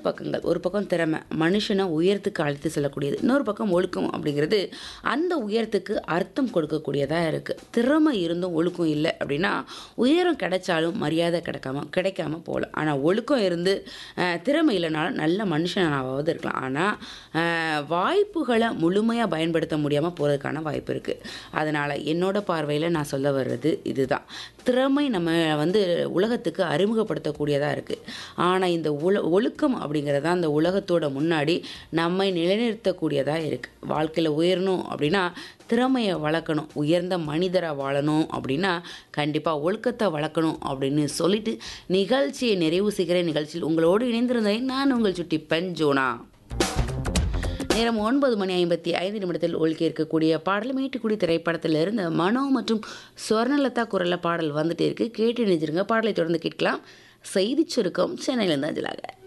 பக்கங்கள் ஒரு பக்கம் திறமை மனுஷனை உயரத்துக்கு அழைத்து செல்லக்கூடியது இன்னொரு பக்கம் ஒழுக்கம் அப்படிங்கிறது அந்த உயரத்துக்கு அர்த்தம் கொடுக்கக்கூடியதாக இருக்குது திறமை இருந்தும் ஒழுக்கம் இல்லை அப்படின்னா உயரம் கிடைச்சாலும் மரியாதை கிடைக்காம கிடைக்காம போகலாம் ஆனால் ஒழுக்கம் இருந்து அஹ், திறமை இல்லைனாலும் நல்ல மனுஷனாவது இருக்கலாம் ஆனால் வாய்ப்புகளை முழுமையாக பயன்படுத்த முடியாமல் போகிறதுக்கான வாய்ப்பு இருக்குது அதனால் என்னோட பார்வையில் நான் சொல்ல வர்றது இதுதான் திறமை நம்ம வந்து உலகத்துக்கு அறிமுகப்படுத்தக்கூடியதாக இருக்குது ஆனால் இந்த உல ஒழுக்கம் அப்படிங்கிறது அந்த உலகத்தோட முன்னாடி நம்மை நிலைநிறுத்தக்கூடியதாக இருக்குது வாழ்க்கையில் உயரணும் அப்படின்னா திறமையை வளர்க்கணும் உயர்ந்த மனிதராக வாழணும் அப்படின்னா கண்டிப்பாக ஒழுக்கத்தை வளர்க்கணும் அப்படின்னு சொல்லிட்டு நிகழ்ச்சியை நிறைவு செய்கிற நிகழ்ச்சியில் உங்களோடு இணைந்திருந்தேன் நான் உங்கள் சுட்டி பெண் ஜோனா நேரம் ஒன்பது மணி ஐம்பத்தி ஐந்து நிமிடத்தில் ஒழுக்கி இருக்கக்கூடிய பாடல் மேட்டுக்குடி திரைப்படத்திலிருந்து மனோ மற்றும் சுவர்ணலதா குரல்ல பாடல் வந்துட்டே இருக்கு கேட்டு நினைச்சிருங்க பாடலை தொடர்ந்து கேட்கலாம் செய்திச் சுருக்கம் சென்னையிலிருந்து அஞ்சலாக